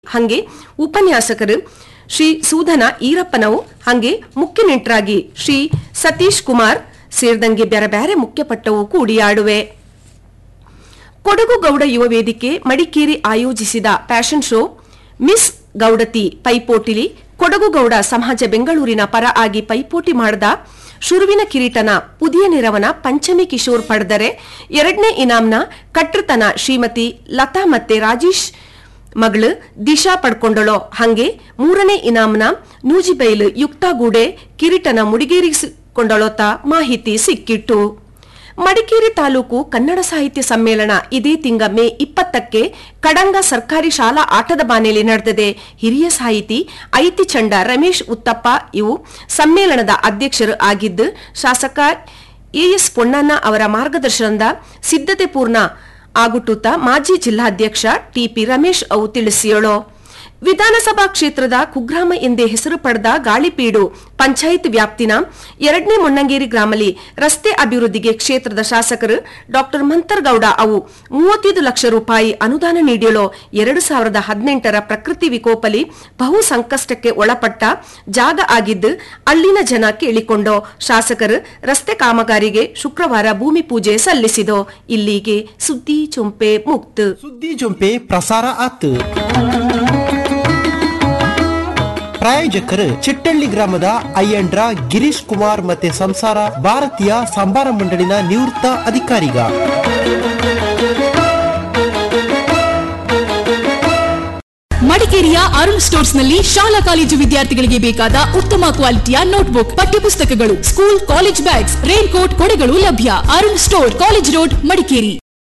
ಹಂಗೆ ಉಪನ್ಯಾಸಕರು ಶ್ರೀ ಸೂದನ ಈರಪ್ಪನವು ಹಂಗೆ ಮುಖ್ಯ ನೆಂಟರಾಗಿ ಶ್ರೀ ಸತೀಶ್ ಕುಮಾರ್ ಸೇರಿದಂಗೆ ಬ್ಯಾರೆ ಬ್ಯಾರೆ ಮುಖ್ಯಪಟ್ಟವು ಕೂಡಿಯಾಡುವೆ ಕೊಡಗು ಗೌಡ ಯುವ ವೇದಿಕೆ ಮಡಿಕೇರಿ ಆಯೋಜಿಸಿದ ಫ್ಯಾಷನ್ ಶೋ ಮಿಸ್ ಗೌಡತಿ ಪೈಪೋಟಿಲಿ ಕೊಡಗು ಗೌಡ ಸಮಾಜ ಬೆಂಗಳೂರಿನ ಪರ ಆಗಿ ಪೈಪೋಟಿ ಮಾಡಿದ ಶುರುವಿನ ಕಿರೀಟನ ಪುದಿಯ ನಿರವನ ಪಂಚಮಿ ಕಿಶೋರ್ ಪಡೆದರೆ ಎರಡನೇ ಇನಾಮ್ನ ಕಟ್ಟೃತನ ಶ್ರೀಮತಿ ಲತಾ ಮತ್ತೆ ರಾಜೇಶ್ ಮಗಳು ದಿಶಾ ಪಡ್ಕೊಂಡಳೋ ಹಂಗೆ ಮೂರನೇ ಇನಾಮ್ನ ನೂಜಿಬೈಲ್ ಯುಕ್ತಾಗೂಡೆ ಕಿರೀಟನ ಮುಡಿಗೇರಿಸಿಕೊಂಡಳೋತ ಮಾಹಿತಿ ಸಿಕ್ಕಿಟ್ಟು ಮಡಿಕೇರಿ ತಾಲೂಕು ಕನ್ನಡ ಸಾಹಿತ್ಯ ಸಮ್ಮೇಳನ ಇದೇ ತಿಂಗ ಮೇ ಇಪ್ಪತ್ತಕ್ಕೆ ಕಡಂಗ ಸರ್ಕಾರಿ ಶಾಲಾ ಆಟದ ಬಾನೆಯಲ್ಲಿ ನಡೆದಿದೆ ಹಿರಿಯ ಸಾಹಿತಿ ಐತಿ ಚಂಡ ರಮೇಶ್ ಉತ್ತಪ್ಪ ಇವು ಸಮ್ಮೇಳನದ ಅಧ್ಯಕ್ಷರು ಆಗಿದ್ದು ಶಾಸಕ ಎಎಸ್ ಪೊನ್ನಣ್ಣ ಅವರ ಮಾರ್ಗದರ್ಶನದ ಸಿದ್ಧತೆ ಪೂರ್ಣ ಆಗುಟ್ಟುತ್ತ ಮಾಜಿ ಜಿಲ್ಲಾಧ್ಯಕ್ಷ ಟಿಪಿ ರಮೇಶ್ ಅವು ತಿಳಿಸಿಯಳು ವಿಧಾನಸಭಾ ಕ್ಷೇತ್ರದ ಕುಗ್ರಾಮ ಎಂದೇ ಹೆಸರು ಪಡೆದ ಗಾಳಿಪೀಡು ಪಂಚಾಯತ್ ವ್ಯಾಪ್ತಿನ ಎರಡನೇ ಮೊಣ್ಣಂಗೇರಿ ಗ್ರಾಮಲ್ಲಿ ರಸ್ತೆ ಅಭಿವೃದ್ಧಿಗೆ ಕ್ಷೇತ್ರದ ಶಾಸಕರು ಡಾಕ್ಟರ್ ಮಂತರ್ಗೌಡ ಅವು ಮೂವತ್ತೈದು ಲಕ್ಷ ರೂಪಾಯಿ ಅನುದಾನ ನೀಡಲು ಎರಡು ಸಾವಿರದ ಹದಿನೆಂಟರ ಪ್ರಕೃತಿ ವಿಕೋಪಲಿ ಬಹು ಸಂಕಷ್ಟಕ್ಕೆ ಒಳಪಟ್ಟ ಜಾಗ ಆಗಿದ್ದು ಅಲ್ಲಿನ ಜನ ಕೇಳಿಕೊಂಡು ಶಾಸಕರು ರಸ್ತೆ ಕಾಮಗಾರಿಗೆ ಶುಕ್ರವಾರ ಭೂಮಿ ಪೂಜೆ ಸಲ್ಲಿಸಿದೋ ಇಲ್ಲಿಗೆ ಸುದ್ದಿ ಚುಂಪೆ ಮುಕ್ತ ಸುದ್ದಿ ಜೊಂಪೆ ಪ್ರಸಾರ ಆತು ಪ್ರಾಯೋಜಕರು ಚಿಟ್ಟಳ್ಳಿ ಗ್ರಾಮದ ಅಯ್ಯಂಡ್ರ ಗಿರೀಶ್ ಕುಮಾರ್ ಮತ್ತೆ ಸಂಸಾರ ಭಾರತೀಯ ಸಂಬಾರ ಮಂಡಳಿನ ನಿವೃತ್ತ ಅಧಿಕಾರಿಗ ಮಡಿಕೇರಿಯ ಅರುಣ್ ಸ್ಟೋರ್ಸ್ ನಲ್ಲಿ ಶಾಲಾ ಕಾಲೇಜು ವಿದ್ಯಾರ್ಥಿಗಳಿಗೆ ಬೇಕಾದ ಉತ್ತಮ ಕ್ವಾಲಿಟಿಯ ನೋಟ್ಬುಕ್ ಪಠ್ಯಪುಸ್ತಕಗಳು school college bags raincoat ಕೊಡೆಗಳು ಲಭ್ಯ Arun store college road Madikeri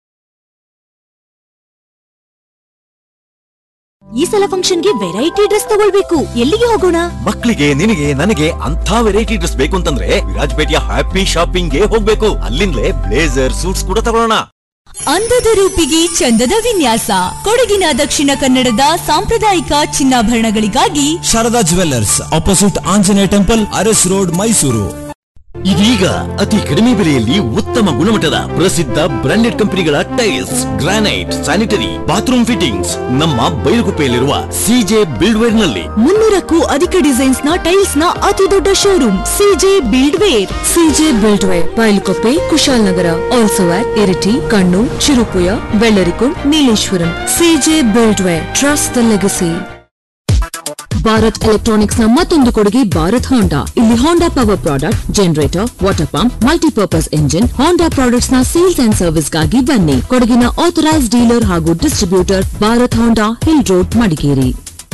ಈ ಸಲ ಫಂಕ್ಷನ್ಗೆ ವೆರೈಟಿ ಡ್ರೆಸ್ ತಗೊಳ್ಬೇಕು ಎಲ್ಲಿಗೆ ಹೋಗೋಣ ಮಕ್ಕಳಿಗೆ ನಿನಗೆ ನನಗೆ ಅಂತ ವೆರೈಟಿ ಡ್ರೆಸ್ ಬೇಕು ಅಂತಂದ್ರೆ ವಿರಾಜಪೇಟೆಯ ಹ್ಯಾಪಿ ಶಾಪಿಂಗ್ ಗೆ ಹೋಗ್ಬೇಕು ಅಲ್ಲಿಂದಲೇ ಬ್ಲೇಸರ್ ಸೂಟ್ಸ್ ಕೂಡ ತಗೊಳ್ಳೋಣ ಅಂದದ ರೂಪಿಗೆ ಚಂದದ ವಿನ್ಯಾಸ ಕೊಡಗಿನ ದಕ್ಷಿಣ ಕನ್ನಡದ ಸಾಂಪ್ರದಾಯಿಕ ಚಿನ್ನಾಭರಣಗಳಿಗಾಗಿ Sharada jewellers opposite Anjaneya temple Aras road Mysuru ಇದೀಗ ಅತಿ ಕಡಿಮೆ ಬೆಲೆಯಲ್ಲಿ ಉತ್ತಮ ಗುಣಮಟ್ಟದ ಪ್ರಸಿದ್ಧ ಬ್ರಾಂಡೆಡ್ ಕಂಪನಿಗಳ tiles granite sanitary bathroom fittings ನಮ್ಮ ಬೈಲುಗುಪ್ಪೆಯಲ್ಲಿರುವ ಸಿಜೆ ಬಿಲ್ಡ್ವೇರ್ ನಲ್ಲಿ ಮುನ್ನೂರಕ್ಕೂ ಅಧಿಕ ಡಿಸೈನ್ಸ್ ನ ಟೈಲ್ಸ್ ನ ಅತಿ ದೊಡ್ಡ showroom CJ Buildware CJ Buildware Bylakuppe Kushalnagar also at Iritty Kannur Cherupuzha Vellarikundu Nileshwaram CJ Buildware trust the legacy Bharat electronics ನ ಮತ್ತೊಂದು ಕೊಡುಗೆ ಭಾರತ್ ಹೋಂಡಾ ಇಲ್ಲಿ Honda power product generator water pump multipurpose engine Honda products ನ ಸೇಲ್ಸ್ ಅಂಡ್ ಸರ್ವಿಸ್ ಗಾಗಿ ಬನ್ನಿ ಕೊಡಗಿನ ಆಥರೈಸ್ ಡೀಲರ್ ಹಾಗೂ distributor Bharat Honda hill road Madikeri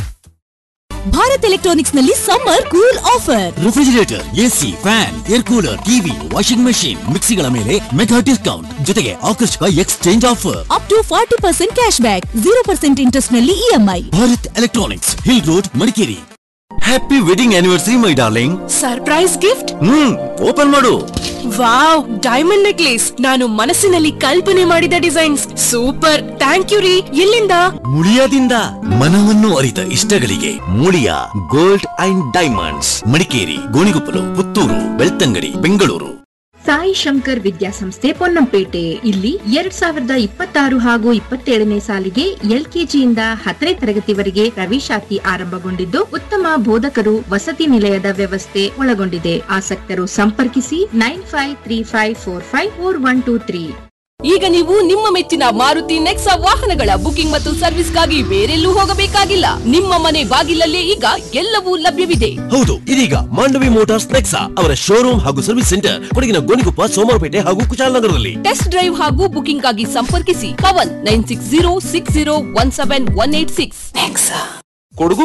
Bharat electronics ನಲ್ಲಿ summer cool offer refrigerator AC fan air cooler TV washing machine ಮಿಕ್ಸಿಗಳ ಮೇಲೆ mega discount ಜೊತೆಗೆ ಆಕರ್ಷಕ exchange offer up to forty percent cash back zero percent interest ನಲ್ಲಿ EMI Bharat electronics hill road Madikeri happy wedding anniversary my darling surprise gift hmm open ಮಾಡು wow diamond necklace ನಾನು ಮನಸ್ಸಿನಲ್ಲಿ ಕಲ್ಪನೆ ಮಾಡಿದ ಡಿಸೈನ್ಸ್ ಸೂಪರ್ ಥ್ಯಾಂಕ್ ಯು ರೀ ಎಲ್ಲಿಂದ ಮುಳಿಯಾದಿಂದ ಮನವನ್ನು ಅರಿತ ಇಷ್ಟಗಳಿಗೆ Muliya gold and diamonds Madikeri Gonikoppal Puttur Belthangady Bengaluru Sai Shankar ವಿದ್ಯಾಸಂಸ್ಥೆ ಪೊನ್ನಂಪೇಟೆ ಇಲ್ಲಿ ಎರಡ್ ಸಾವಿರದ ಇಪ್ಪತ್ತಾರು ಹಾಗೂ ಇಪ್ಪತ್ತೇಳನೇ ಸಾಲಿಗೆ ಎಲ್ಕೆಜಿಯಿಂದ ಹತ್ತನೇ ತರಗತಿವರೆಗೆ ಪ್ರವೇಶಾತಿ ಆರಂಭಗೊಂಡಿದ್ದು ಉತ್ತಮ ಬೋಧಕರು ವಸತಿ ನಿಲಯದ ವ್ಯವಸ್ಥೆ ಒಳಗೊಂಡಿದೆ ಆಸಕ್ತರು ಸಂಪರ್ಕಿಸಿ nine five three five four five four one two three ಈಗ ನೀವು ನಿಮ್ಮ ಮೆಚ್ಚಿನ ಮಾರುತಿ ನೆಕ್ಸಾ ವಾಹನಗಳ ಬುಕಿಂಗ್ ಮತ್ತು ಸರ್ವಿಸ್ಗಾಗಿ ಬೇರೆಲ್ಲೂ ಹೋಗಬೇಕಾಗಿಲ್ಲ ನಿಮ್ಮ ಮನೆ ಬಾಗಿಲಲ್ಲೇ ಈಗ ಎಲ್ಲವೂ ಲಭ್ಯವಿದೆ ಹೌದು ಇದೀಗ ಮಾಂಡವಿ ಮೋಟಾರ್ಸ್ ನೆಕ್ಸಾ ಅವರ ಶೋರೂಮ್ ಹಾಗೂ ಸರ್ವಿಸ್ ಸೆಂಟರ್ ಕೊಡಗಿನ ಗೋಣಿಕೊಪ್ಪ ಸೋಮವಾರಪೇಟೆ ಹಾಗೂ ಕುಶಾಲನಗರದಲ್ಲಿ ಟೆಸ್ಟ್ ಡ್ರೈವ್ ಹಾಗೂ ಬುಕಿಂಗ್ ಆಗಿ ಸಂಪರ್ಕಿಸಿ Pavan nine six zero six zero one seven one eight six Kodagu